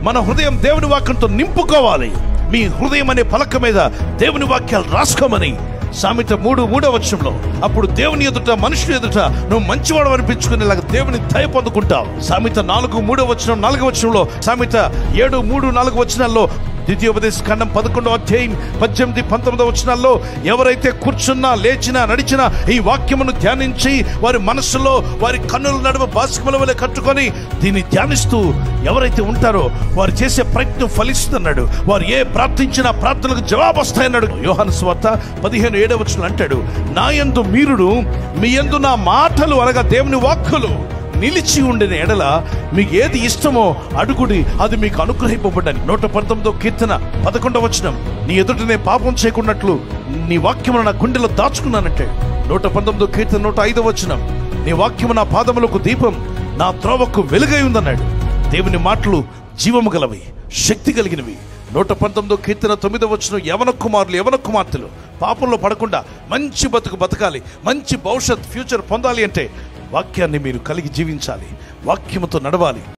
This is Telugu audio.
మన హృదయం దేవుని వాక్యంతో నింపుకోవాలి మీ హృదయం అనే పలక మీద దేవుని వాక్యాలు రాసుకోమని సామెత మూడు మూడో వచనంలో అప్పుడు దేవుని ఎదుట మనుషుని ఎదుట నువ్వు మంచివాడు అనిపించుకునేలాగా దేవుని దయ పొందుకుంటావు సామెత నాలుగు మూడో వచనం నాలుగో వచనంలో సామెత ఏడు మూడు నాలుగు వచనాల్లో ద్వితీయోపదేశ ఖండం పదకొండవ అధ్యాయం పద్దెనిమిది పంతొమ్మిదవ వచనాల్లో ఎవరైతే కూర్చున్నా లేచినా నడిచినా ఈ వాక్యమును ధ్యానించి వారి మనస్సులో వారి కన్నుల నడుమ బాసికముల వలె కట్టుకొని దీన్ని ధ్యానిస్తూ ఎవరైతే ఉంటారో వారు చేసే ప్రయత్నం ఫలిస్తున్నాడు వారు ఏ ప్రార్థించినా ప్రార్థనలకు జవాబు వస్తాయన్నాడు యోహాను స్వార్త పదిహేను ఏడవ వచనం అంటాడు నా యందు మీరుడు మీ యందు నా మాటలు అనగా దేవుని వాక్కులు నిలిచి ఉండిన ఎడల మీకు ఏది ఇష్టమో అడుగుడి అది మీకు అనుగ్రహింపబడ్డని నూట పంతొమ్మిదో కీర్తన పదకొండవ వచనం నీ ఎదుటనే పాపం చేయకున్నట్లు నీ వాక్యమును నా గుండెలో దాచుకున్నానంటే నూట పంతొమ్మిదో కీర్తన నూట ఐదవ వచనం నీ వాక్యము నా పాదములకు దీపం నా త్రోవకు వెలుగై ఉందన్నాడు దేవుని మాటలు జీవము గలవి శక్తి కలిగినవి నూట పంతొమ్మిదో కీర్తన తొమ్మిదో వచ్చిన యవన కుమారులు యవన కుమార్తెలు పాపంలో పడకుండా మంచి బతుకు బతకాలి మంచి భవిష్యత్ ఫ్యూచర్ పొందాలి అంటే వాక్యాన్ని మీరు కలిగి జీవించాలి వాక్యముతో నడవాలి